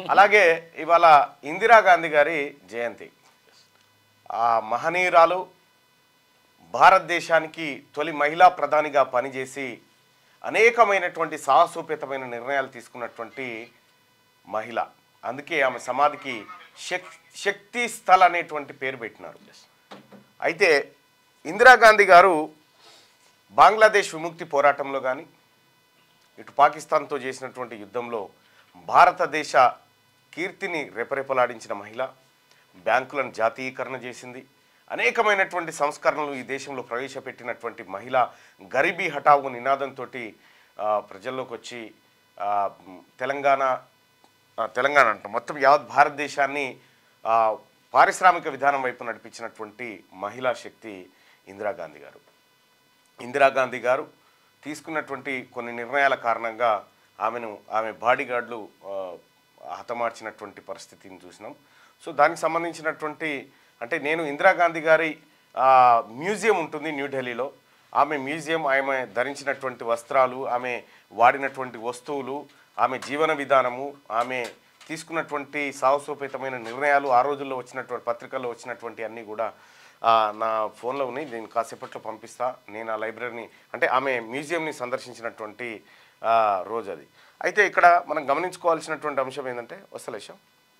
అలాగే ఇవాళ ఇందిరాగాంధీ గారి జయంతి ఆ మహనీయురాలు భారతదేశానికి తొలి మహిళా ప్రధానిగా పనిచేసి అనేకమైనటువంటి సాహసోపేతమైన నిర్ణయాలు తీసుకున్నటువంటి మహిళ అందుకే ఆమె సమాధికి శక్ శక్తి స్థల్ అనేటువంటి పేరు పెట్టినారు అయితే ఇందిరాగాంధీ గారు బంగ్లాదేశ్ విముక్తి పోరాటంలో కానీ ఇటు పాకిస్తాన్తో చేసినటువంటి యుద్ధంలో భారతదేశ కీర్తిని రెపరెపలాడించిన మహిళ బ్యాంకులను జాతీయకరణ చేసింది అనేకమైనటువంటి సంస్కరణలు ఈ దేశంలో ప్రవేశపెట్టినటువంటి మహిళ గరీబీ హఠావు నినాదంతో ప్రజల్లోకి వచ్చి ఆ, మ్, తెలంగాణ ఆ, తెలంగాణ అంట మొత్తం యావత్ భారతదేశాన్ని ఆ, పారిశ్రామిక విధానం వైపు నడిపించినటువంటి మహిళా శక్తి ఇందిరాగాంధీ గారు ఇందిరాగాంధీ గారు తీసుకున్నటువంటి కొన్ని నిర్ణయాల కారణంగా ఆమెను ఆమె బాడీగార్డులు ఆ, హతమార్చినటువంటి పరిస్థితిని చూసినాం సో దానికి సంబంధించినటువంటి అంటే నేను ఇందిరాగాంధీ గారి ఆ, మ్యూజియం ఉంటుంది న్యూఢిల్లీలో ఆమె మ్యూజియం ఆమె ధరించినటువంటి వస్త్రాలు ఆమె వాడినటువంటి వస్తువులు ఆమె జీవన విధానము ఆమె తీసుకున్నటువంటి సాహసోపేతమైన నిర్ణయాలు ఆ రోజుల్లో వచ్చినటువంటి పత్రికల్లో వచ్చినటువంటి అన్నీ కూడా ఆ, నా ఫోన్లో ఉన్నాయి నేను కాసేపట్లో పంపిస్తా నేను ఆ లైబ్రరీని అంటే ఆమె మ్యూజియంని సందర్శించినటువంటి ఆ, రోజు అది అయితే ఇక్కడ మనం గమనించుకోవాల్సినటువంటి అంశం ఏంటంటే వస్తలేశం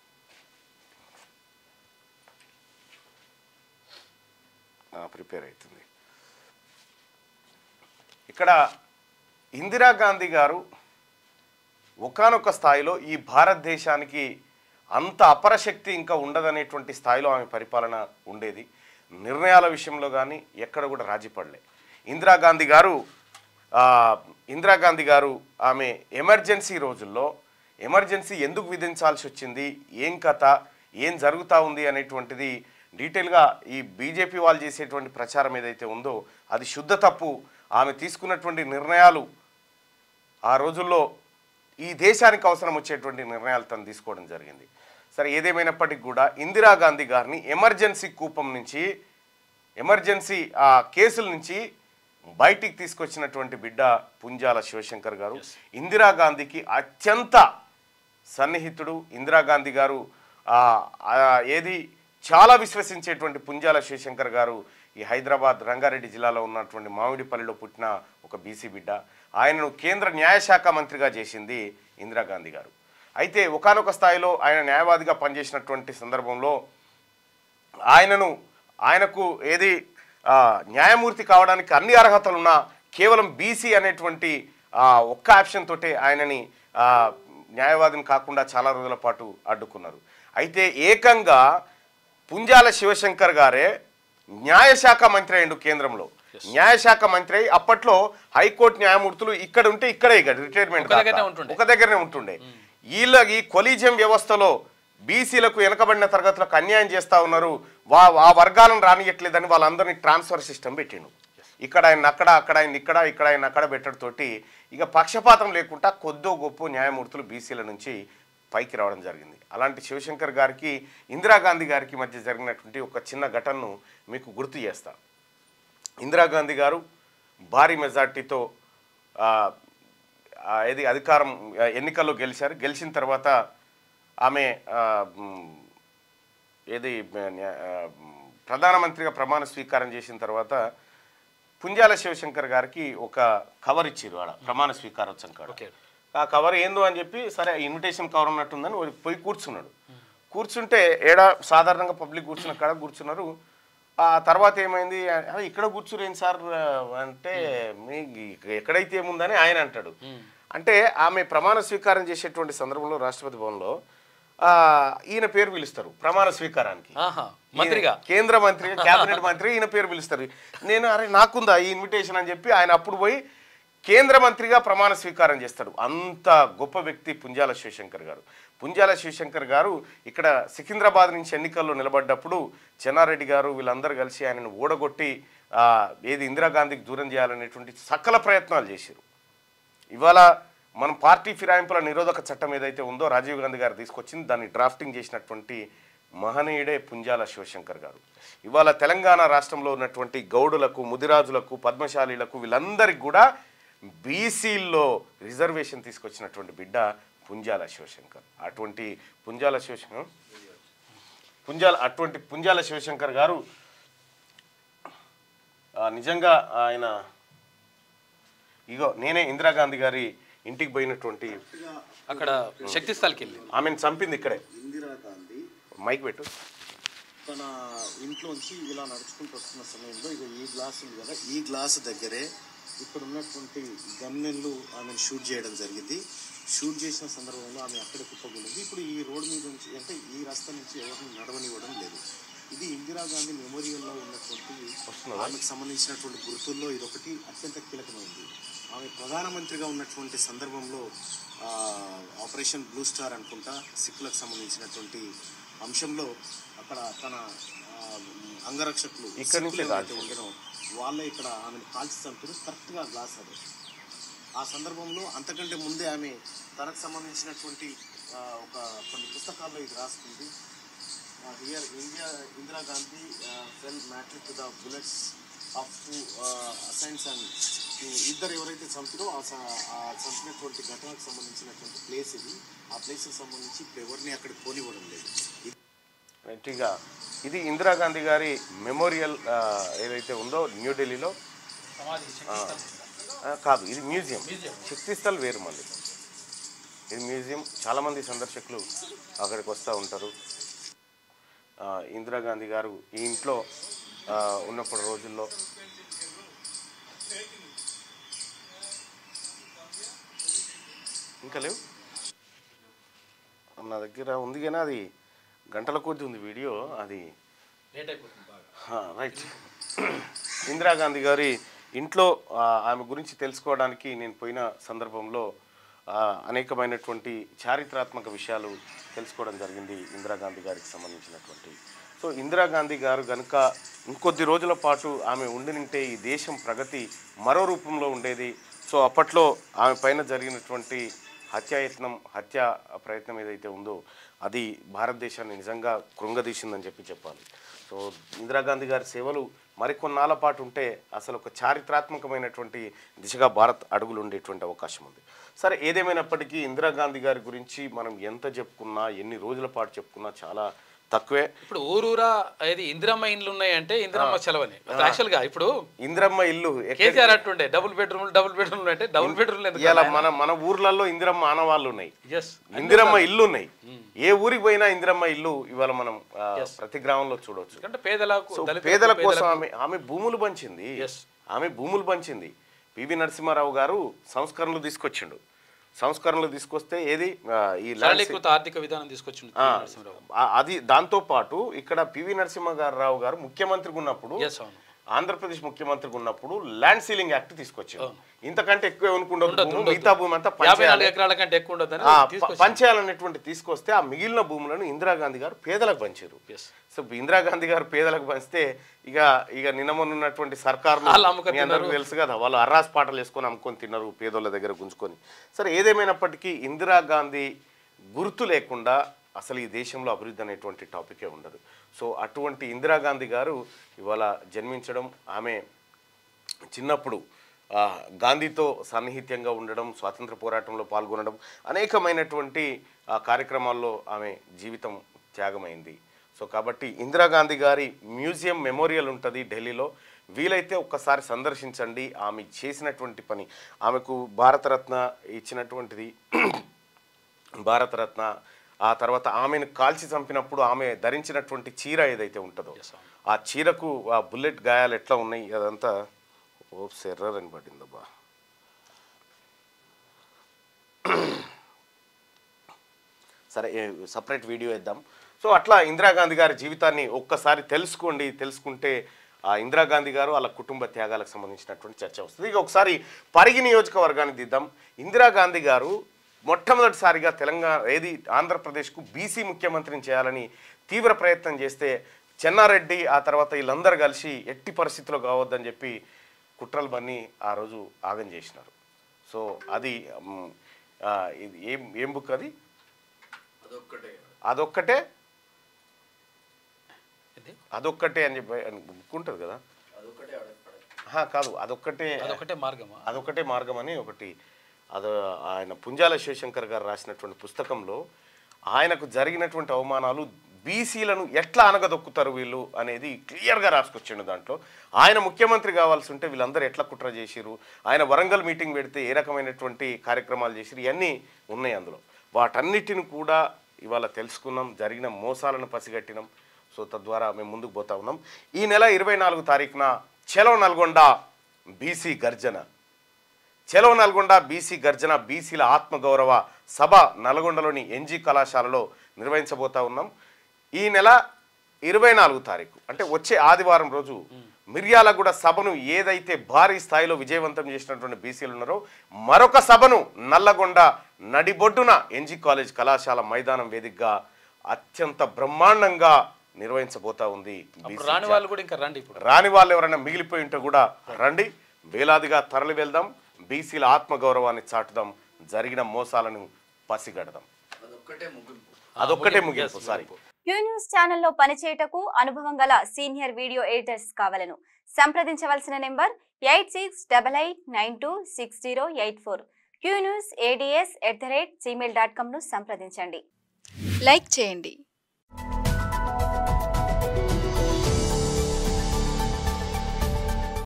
ప్రిపేర్ అవుతుంది ఇక్కడ ఇందిరాగాంధీ గారు ఒకానొక స్థాయిలో ఈ భారతదేశానికి అంత అపరశక్తి ఇంకా ఉండదనేటువంటి స్థాయిలో ఆమె పరిపాలన ఉండేది నిర్ణయాల విషయంలో కానీ ఎక్కడ కూడా రాజీ పడలే ఇందిరాగాంధీ గారు ఆ, ఇందిరాగాంధీ గారు ఆమె ఎమర్జెన్సీ రోజుల్లో ఎమర్జెన్సీ ఎందుకు విధించాల్సి వచ్చింది ఏం కథ ఏం జరుగుతూ ఉంది అనేటువంటిది డీటెయిల్గా ఈ బీజేపీ వాళ్ళు చేసేటువంటి ప్రచారం ఏదైతే ఉందో అది శుద్ధ తప్పు ఆమె తీసుకున్నటువంటి నిర్ణయాలు ఆ రోజుల్లో ఈ దేశానికి అవసరం వచ్చేటువంటి నిర్ణయాలు తను తీసుకోవడం జరిగింది సరే ఏదేమైనప్పటికీ కూడా ఇందిరాగాంధీ గారిని ఎమర్జెన్సీ కూపం నుంచి ఎమర్జెన్సీ ఆ కేసుల నుంచి బయటికి తీసుకొచ్చినటువంటి బిడ్డ పుంజాల శివశంకర్ గారు ఇందిరాగాంధీకి అత్యంత సన్నిహితుడు ఇందిరాగాంధీ గారు ఆ, ఆ, ఏది చాలా విశ్వసించేటువంటి పుంజాల శివశంకర్ గారు ఈ హైదరాబాద్ రంగారెడ్డి జిల్లాలో ఉన్నటువంటి మామిడిపల్లిలో పుట్టిన ఒక బీసీ బిడ్డ ఆయనను కేంద్ర న్యాయశాఖ మంత్రిగా చేసింది ఇందిరాగాంధీ గారు అయితే ఒకానొక స్థాయిలో ఆయన న్యాయవాదిగా పనిచేసినటువంటి సందర్భంలో ఆయనను ఆయనకు ఏది ఆ, న్యాయమూర్తి కావడానికి అన్ని అర్హతలున్నా కేవలం బీసీ అనేటువంటి ఆ, ఒక్క ఆప్షన్ తోటే ఆయనని ఆ, న్యాయవాదిని కాకుండా చాలా రోజుల పాటు అడ్డుకున్నారు అయితే ఏకంగా పుంజాల శివశంకర్ గారే న్యాయశాఖ మంత్రి అయిండు కేంద్రంలో న్యాయశాఖ మంత్రి అయి అప్పట్లో హైకోర్టు న్యాయమూర్తులు ఇక్కడ ఉంటే ఇక్కడే ఇక రిటైర్మెంట్ ఒక దగ్గరనే ఉంటుండే. ఒక దగ్గరనే ఉంటుండే వీళ్ళ ఈ కొలీజియం వ్యవస్థలో బీసీలకు వెనకబడిన తరగతులకు అన్యాయం చేస్తా ఉన్నారు వా ఆ వర్గాలను రానియట్లేదని వాళ్ళందరినీ ట్రాన్స్ఫర్ సిస్టమ్ పెట్టిండు ఇక్కడ ఆయన అక్కడ అక్కడ ఆయన ఇక్కడ ఇక్కడ ఆయన అక్కడ పెట్టడంతోటి ఇక పక్షపాతం లేకుండా కొద్దో గొప్ప న్యాయమూర్తులు బీసీల నుంచి పైకి రావడం జరిగింది అలాంటి శివశంకర్ గారికి ఇందిరాగాంధీ గారికి మధ్య జరిగినటువంటి ఒక చిన్న ఘటనను మీకు గుర్తు చేస్తా ఇందిరాగాంధీ గారు భారీ మెజార్టీతో ఆ, ఆ, ఏది అధికారం ఆ, ఎన్నికల్లో గెలిచారు గెలిచిన తర్వాత ఆమె ఆ, మ్, ఏది మ, న్యా- ఆ, మ్, ప్రధానమంత్రిగా ప్రమాణ స్వీకారం చేసిన తర్వాత పుంజాల శివశంకర్ గారికి ఒక కవర్ ఇచ్చారు ఆడ ప్రమాణ స్వీకారోత్సవం కాడ ఓకే. ఆ కవర్ ఏందో అని చెప్పి సరే ఇన్విటేషన్ కవర్ ఉన్నట్టుందని వాడు పోయి కూర్చున్నాడు కూర్చుంటే ఏడ సాధారణంగా పబ్లిక్ కూర్చున్న కాడ కూర్చున్నారు ఆ తర్వాత ఏమైంది "అరే, ఇక్కడ కూర్చురేం సార్ అంటే మీ ఎక్కడైతే ఏముందని ఆయన అంటాడు అంటే ఆమె ప్రమాణ స్వీకారం చేసేటువంటి సందర్భంలో రాష్ట్రపతి భవన్లో ఆ, ఈయన పేరు పిలుస్తారు ప్రమాణ స్వీకారానికి ఆహా మంత్రిగా ఈయన కేంద్ర మంత్రి కేబినెట్ మంత్రి ఈయన పేరు పిలుస్తారు నేను అరే నాకుందా ఈ ఇన్విటేషన్ అని చెప్పి ఆయన అప్పుడు పోయి కేంద్ర మంత్రిగా ప్రమాణ స్వీకారం చేస్తాడు అంత గొప్ప వ్యక్తి పుంజాల శివశంకర్ గారు పుంజాల శివశంకర్ గారు ఇక్కడ సికింద్రాబాద్ నుంచి ఎన్నికల్లో నిలబడ్డప్పుడు చెన్నారెడ్డి గారు వీళ్ళందరూ కలిసి ఆయనను ఓడగొట్టి ఆ, ఏది ఇందిరాగాంధీకి దూరం చేయాలనేటువంటి సకల ప్రయత్నాలు చేశారు ఇవాళ మనం పార్టీ ఫిరాయింపుల నిరోధక చట్టం ఏదైతే ఉందో రాజీవ్ గాంధీ గారు తీసుకొచ్చింది దాన్ని డ్రాఫ్టింగ్ చేసినటువంటి మహనీయుడే పుంజాల శివశంకర్ గారు ఇవాళ తెలంగాణ రాష్ట్రంలో ఉన్నటువంటి గౌడులకు ముదిరాజులకు పద్మశాలీలకు వీళ్ళందరికీ కూడా బీసీల్లో రిజర్వేషన్ తీసుకొచ్చినటువంటి బిడ్డ పుంజాల శివశంకర్ అటువంటి పుంజాల శివశంకర్ పుంజాల అటువంటి పుంజాల శివశంకర్ గారు ఆ, నిజంగా ఆయన ఇగో నేనే ఇందిరాగాంధీ గారి ఇంటికి పోయినటువంటి అక్కడ శక్తి స్థల్కి వెళ్ళి ఆమెను చంపింది ఇక్కడే ఇందిరాగాంధీ మైక్ పెట్టు తన ఇంట్లోంచి ఇలా నడుచుకుంటూ వస్తున్న సమయంలో ఇక ఈ గ్లాస్ ఉంది కదా ఈ గ్లాస్ దగ్గరే ఇక్కడ ఉన్నటువంటి గన్నెళ్ళు ఆమెను షూట్ చేయడం జరిగింది షూట్ చేసిన సందర్భంలో ఆమె అక్కడే కుప్పగొలింది ఇప్పుడు ఈ రోడ్డు మీద నుంచి అంటే ఈ రస్తా నుంచి ఎవరిని నడవనివ్వడం లేదు ఇది ఇందిరాగాంధీ మెమోరియల్లో ఉన్నటువంటి ఆమెకు సంబంధించినటువంటి గుర్తుల్లో ఇది ఒకటి అత్యంత కీలకమైంది ఆమె ప్రధానమంత్రిగా ఉన్నటువంటి సందర్భంలో ఆ, ఆపరేషన్ బ్లూ స్టార్ అనుకుంటా సిక్కులకు సంబంధించినటువంటి అంశంలో అక్కడ తన ఆ, అంగరక్షకులు ఇక్కడి నుంచే సిక్కులు కాల్చారు. ఎవరైతే ఉండరో వాళ్ళే ఇక్కడ ఆమెను కాల్చి చంపారు కరెక్ట్గా గ్లాస్ అది ఆ సందర్భంలో అంతకంటే ముందే ఆమె తనకు సంబంధించినటువంటి ఆ, ఒక కొన్ని పుస్తకాల్లో ఇది రాస్తుంది here India Indira Gandhi fell martyr to the bullets of two assassins and ఇద్దరు ఎవరైతే చంపారో ఆ స- ఆ చంపినటువంటి ఘటనకు సంబంధించినటువంటి ప్లేస్ ఇది ఆ ప్లేస్కి సంబంధించి ఇప్పుడు ఎవరిని అక్కడికి పోనివ్వడం లేదు ఇది గట్టిగా ఇది ఇందిరాగాంధీ గారి మెమోరియల్ ఆ, ఏదైతే ఉందో న్యూఢిల్లీలో సమాధి శక్తి స్థల్. ఆ, కాదు ఇది మ్యూజియం మ్యూజియం. శక్తిస్థల్ వేరు మళ్ళీ ఇది మ్యూజియం చాలామంది సందర్శకులు అక్కడికి వస్తూ ఉంటారు ఆ, ఇందిరాగాంధీ గారు ఈ ఇంట్లో ఆ, ఉన్నప్పుడు రోజుల్లో ఇంకా లేవు నా దగ్గర ఉంది కానీ అది గంటల కొద్ది ఉంది వీడియో అది లేట్ అయిపోతుంది బాగా హా, రైట్ ఇందిరాగాంధీ గారి ఇంట్లో ఆ, ఆమె గురించి తెలుసుకోవడానికి నేను పోయిన సందర్భంలో ఆ, అనేకమైనటువంటి చారిత్రాత్మక విషయాలు తెలుసుకోవడం జరిగింది ఇందిరాగాంధీ గారికి సంబంధించినటువంటి సో ఇందిరాగాంధీ గారు కనుక ఇంకొద్ది రోజుల పాటు ఆమె ఉండినింటే ఈ దేశం ప్రగతి మరో రూపంలో ఉండేది సో అప్పట్లో ఆమె పైన జరిగినటువంటి హత్యాయత్నం హత్య ప్రయత్నం ఏదైతే ఉందో అది భారతదేశాన్ని నిజంగా కృంగదీసిందని చెప్పి చెప్పాలి సో ఇందిరాగాంధీ గారి సేవలు మరికొన్నాళ్ళ పాటు ఉంటే అసలు ఒక చారిత్రాత్మకమైనటువంటి దిశగా భారత్ అడుగులు ఉండేటువంటి అవకాశం ఉంది సరే ఏదేమైనప్పటికీ ఇందిరాగాంధీ గారి గురించి మనం ఎంత చెప్పుకున్నా ఎన్ని రోజుల పాటు చెప్పుకున్నా చాలా తక్కువే ఇప్పుడు ఊరూరా ఏది ఇందిరమ్మ ఇండ్లు ఉన్నాయంటే ఇందిరమ్మ సెలవని యాక్చువల్ గా ఇప్పుడు ఇందిరమ్మ ఇల్లు ఎక్కడ- కేసీఆర్ అంటుండే డబుల్ బెడ్రూమ్ డబుల్ బెడ్రూమ్ అంటే డబుల్ బెడ్రూమ్ ఎందుకు ఇవాళ మన మన ఊర్లలో ఇందిరమ్మ ఆనవాళ్ళు ఉన్నాయి ఎస్ ఇందిరమ్మ ఇల్లు ఉన్నాయి ఏ ఊరికి పోయినా ఇందిరమ్మ ఇల్లు ఇవాళ మనం ఆ, ప్రతి గ్రామంలో చూడవచ్చు ఎందుకంటే పేదలకు సో దళితులకు, పేదల కోసం పేదలకు- ఆమె ఆమె భూములు పంచింది Yes. ఆమె భూములు పంచింది పివి నరసింహారావు గారు సంస్కరణలు తీసుకొచ్చిండు సంస్కరణలు తీసుకొస్తే ఏది ఆ, ఈ ల్యాండ్ సరళీకృత ఆర్థిక విధానం తీసుకొచ్చింది నరసింహరావు ఆ, అది దాంతో పాటు ఇక్కడ పివి నరసింహారావు గారు ముఖ్యమంత్రిగా ఉన్నప్పుడు ఎస్ అవును ఆంధ్రప్రదేశ్ ముఖ్యమంత్రిగా ఉన్నప్పుడు ల్యాండ్ సీలింగ్ యాక్ట్ తీసుకొచ్చారు అవును. ఇంతకంటే ఎక్కువ అనుకుంటారు ఉండొద్దు, ఉండొద్దు. మిగతా భూమి అంతా యాభై పంచేయాలి. నాలుగు ఎకరాల కంటే ఎక్కువ ఉండదని ఆ, ప- తీసుకొచ్చింది పంచేయాలనేటువంటి తీసుకొస్తే ఆ మిగిలిన భూములను ఇందిరాగాంధీ గారు పేదలకు పంచారు ఎస్ సో ఇందిరాగాంధీ గారు పేదలకు పంచితే ఇక ఇక నిన్న మొన్న ఉన్నటువంటి సర్కారు వాళ్ళు అమ్ముకొని మీ అందరికీ తిన్నారు. తెలుసు కదా వాళ్ళు అర్రాస్ పాటలు వేసుకొని అమ్ముకొని తిన్నారు పేదోళ్ళ దగ్గర గుంజుకొని సరే ఏదేమైనప్పటికీ ఇందిరాగాంధీ గుర్తు లేకుండా అసలు ఈ దేశంలో అభివృద్ధి అనేటువంటి టాపికే ఉండదు సో అటువంటి ఇందిరాగాంధీ గారు ఇవాళ జన్మించడం ఆమె చిన్నప్పుడు ఆ, గాంధీతో సన్నిహిత్యంగా ఉండడం స్వాతంత్ర పోరాటంలో పాల్గొనడం అనేకమైనటువంటి ఆ, కార్యక్రమాల్లో ఆమె జీవితం త్యాగమైంది సో కాబట్టి ఇందిరాగాంధీ గారి మ్యూజియం మెమోరియల్ ఉంటుంది ఢిల్లీలో వీలైతే ఒక్కసారి సందర్శించండి ఆమె చేసినటువంటి పని ఆమెకు భారతరత్న ఇచ్చినటువంటిది భారతరత్న ఆ తర్వాత ఆమెను కాల్చి చంపినప్పుడు ఆమె ధరించినటువంటి చీర ఏదైతే ఉంటుందో Yes, అవును. ఆ చీరకు ఆ బుల్లెట్ గాయాలు ఎట్లా ఉన్నాయి అదంతా ఓ సెర్రర్ అని పడిందబ్బా సరే సపరేట్ వీడియో ఇద్దాం సో అట్లా ఇందిరాగాంధీ గారి జీవితాన్ని ఒక్కసారి తెలుసుకోండి తెలుసుకుంటే ఆ ఇందిరాగాంధీ గారు వాళ్ళ కుటుంబ త్యాగాలకు సంబంధించినటువంటి చర్చ వస్తుంది ఇక ఒకసారి పరిగి నియోజకవర్గాన్ని దిద్దాం ఇందిరాగాంధీ గారు మొట్టమొదటిసారిగా తెలంగాణ ఏది ఆంధ్రప్రదేశ్కు బీసీ ముఖ్యమంత్రిని చేయాలని తీవ్ర ప్రయత్నం చేస్తే చెన్నారెడ్డి ఆ తర్వాత వీళ్ళందరూ కలిసి ఎట్టి పరిస్థితిలో కావద్దని చెప్పి కుట్రలు బన్ని ఆ రోజు ఆగం చేసినారు సో అది మ్, ఆ, ఇది ఏం ఏం బుక్ అది అదొక్కటే ఇది అదొక్కటే అని చెప్పి అని బుక్ ఉంటుంది కదా ఆహా, కాదు అదొక్కటే అదొకటే మార్గమా అదొక్కటే మార్గం అని ఒకటి అది ఆయన పుంజాల శివశంకర్ గారు రాసినటువంటి పుస్తకంలో ఆయనకు జరిగినటువంటి అవమానాలు బీసీలను ఎట్లా అనగదొక్కుతారు వీళ్ళు అనేది క్లియర్గా రాసుకొచ్చిండు దాంట్లో ఆయన ముఖ్యమంత్రి కావాల్సి ఉంటే వీళ్ళందరూ ఎట్లా కుట్ర చేసిరు ఆయన వరంగల్ మీటింగ్ పెడితే ఏ రకమైనటువంటి కార్యక్రమాలు చేసిరు ఇవన్నీ ఉన్నాయి అందులో వాటన్నిటిని కూడా ఇవాళ తెలుసుకున్నాం జరిగిన మోసాలను పసిగట్టినాం సో తద్వారా మేము ముందుకు పోతా ఉన్నాం ఈ నెల ఇరవై నాలుగు తారీఖున చెలో నల్గొండ బీసీ గర్జన చెలో నల్గొండ బీసీ గర్జన బీసీల ఆత్మగౌరవ సభ నల్గొండలోని ఎన్జీ కళాశాలలో నిర్వహించబోతా ఉన్నాం ఈ నెల ఇరవై నాలుగు తారీఖు అంటే వచ్చే ఆదివారం రోజు మిర్యాలగూడ సభను ఏదైతే భారీ స్థాయిలో విజయవంతం చేసినటువంటి బీసీలు ఉన్నారో మరొక సభను నల్లగొండ నడిబొడ్డున ఎన్జీ కాలేజ్ కళాశాల మైదానం వేదికగా అత్యంత బ్రహ్మాండంగా నిర్వహించబోతా ఉంది అప్పుడు BC రాని వాళ్ళు కూడా ఇంకా రండి ఇప్పుడు రాని వాళ్ళు ఎవరైనా మిగిలిపోయి ఉంటే కూడా రండి వేలాదిగా తరలి వెళ్దాం బీసీల ఆత్మగౌరవాన్ని చాటుదాం జరిగిన మోసాలను పసిగడదాం అదొక్కటే ముగింపు అదొక్కటే ముగింపు, ముగింపు yes, సారీ ముగింపు. క్యూ న్యూస్ ఛానల్లో పనిచేయటకు అనుభవం గల సీనియర్ వీడియో ఎడిటర్స్ కావాలను సంప్రదించవలసిన number eight six double eight nine two six zero eight four Q News ADS at the rate Gmail dot కామ్ను సంప్రదించండి లైక్ చేయండి